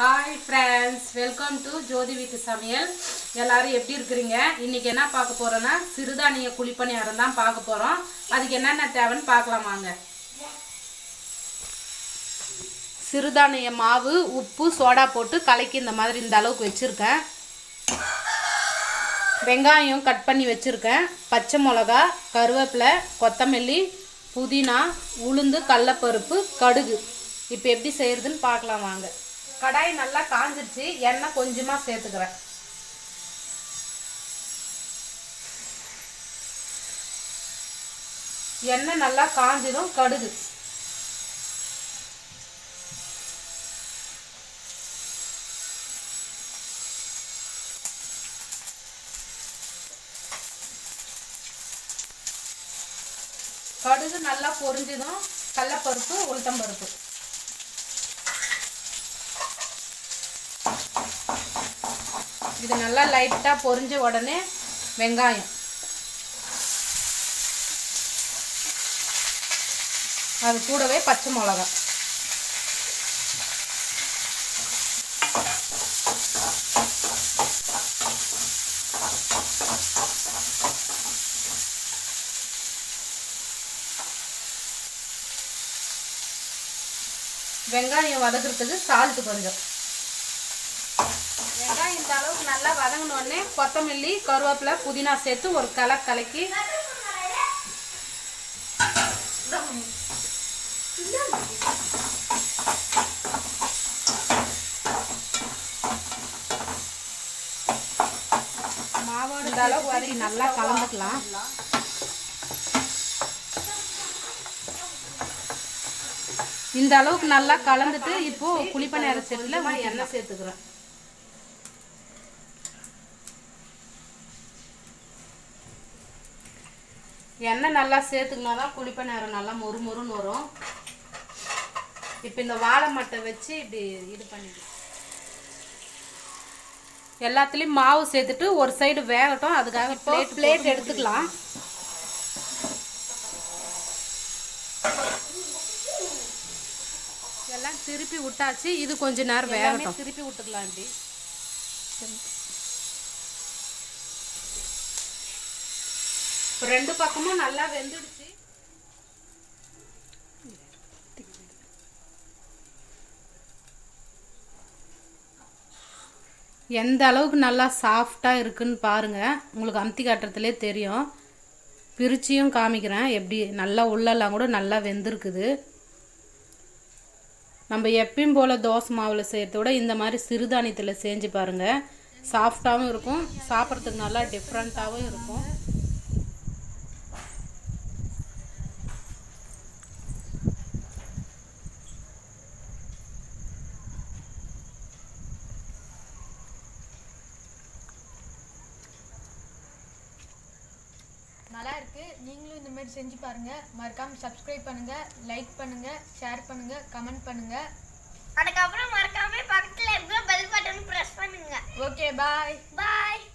hi friends welcome to Jyothi வீட்டு சமையல் எல்லாரும் எப்படி இருக்கிறீங்க இன்னைக்கு என்ன பார்க்க போறோம்னா சிறுதானிய குழிப்பணியாரம் தான் பார்க்க போறோம் அதுக்கு என்னென்ன தேவைன்னு பார்க்கலாம் வாங்க சிறுதானிய மாவு உப்பு சோடா போட்டு கலக்கி இந்த மாதிரி இந்த அளவுக்கு வச்சுருக்கேன் வெங்காயம் கட் பண்ணி வச்சுருக்கேன் பச்சை மிளகா கருவேப்பிலை கொத்தமல்லி புதினா உளுந்து கடலப்பருப்பு கடுகு இப்போ எப்படி செய்யறதுன்னு பார்க்கலாம் வாங்க கடாய் நல்லா காஞ்சிருச்சு எண்ணெய் கொஞ்சமாக சேர்த்துக்கிறேன் எண்ணெய் நல்லா காஞ்சதும் கடுகு கடுகு நல்லா பொரிஞ்சதும் கடலப்பருப்பு உளுத்தம்பருப்பு இது நல்லா லைட்டாக பொரிஞ்ச உடனே வெங்காயம் அது கூடவே பச்சை மிளகா வெங்காயம் வதக்குறதுக்கு சால்ட்டு கொஞ்சம் வெங்காயம் இந்த அளவுக்கு நல்லா வதங்கின உடனே கொத்தமல்லி கருவேப்பிலை புதினா சேர்த்து ஒரு கலை கலக்கி மாவோட இந்த அளவுக்கு வதக்கி நல்லா கலந்துக்கலாம் இந்த அளவுக்கு நல்லா கலந்துட்டு இப்போ குழிப்பணியார செட்டில் எண்ணெய் சேர்த்துக்கிறேன் எண்ணெய் நல்லா சேர்த்துக்கினா தான் குழிப்பணியாரம் நல்லா மொறு மொறுன்னு வரும் இப்போ இந்த வாழை மட்டை வச்சு இப்படி இது பண்ணிடு எல்லாத்துலேயும் மாவு சேர்த்துட்டு ஒரு சைடு வேகட்டும் அதுக்காக பிளேட் பிளேட் எடுத்துக்கலாம் எல்லாம் திருப்பி விட்டாச்சு இது கொஞ்ச நேரம் வேகட்டும் திருப்பி விட்டுக்கலாம் இப்படி இப்போ ரெண்டு பக்கமும் நல்லா வெந்துடுச்சு எந்த அளவுக்கு நல்லா சாஃப்டாக இருக்குன்னு பாருங்கள் உங்களுக்கு அமுத்தி காட்டுறதுலே தெரியும் பிரிச்சியும் காமிக்கிறேன் எப்படி நல்லா உள்ளெல்லாம் கூட நல்லா வெந்திருக்குது நம்ம எப்பயும் போல் தோசை மாவில் செய்கிறத விட இந்த மாதிரி சிறுதானியத்தில் செஞ்சு பாருங்கள் சாஃப்டாகவும் இருக்கும் சாப்பிட்றதுக்கு நல்லா டிஃப்ரெண்ட்டாகவும் இருக்கும் நல்லா இருக்கு நீங்களும் இந்த மாதிரி செஞ்சு பாருங்க மறக்காம சப்ஸ்கிரைப் பண்ணுங்க லைக் பண்ணுங்க ஷேர் பண்ணுங்க கமெண்ட் பண்ணுங்க அதுக்கப்புறம் மறக்காம பக்கத்துல இருக்க பெல் பட்டன் பிரஸ் பண்ணுங்க ஓகே பாய் பாய்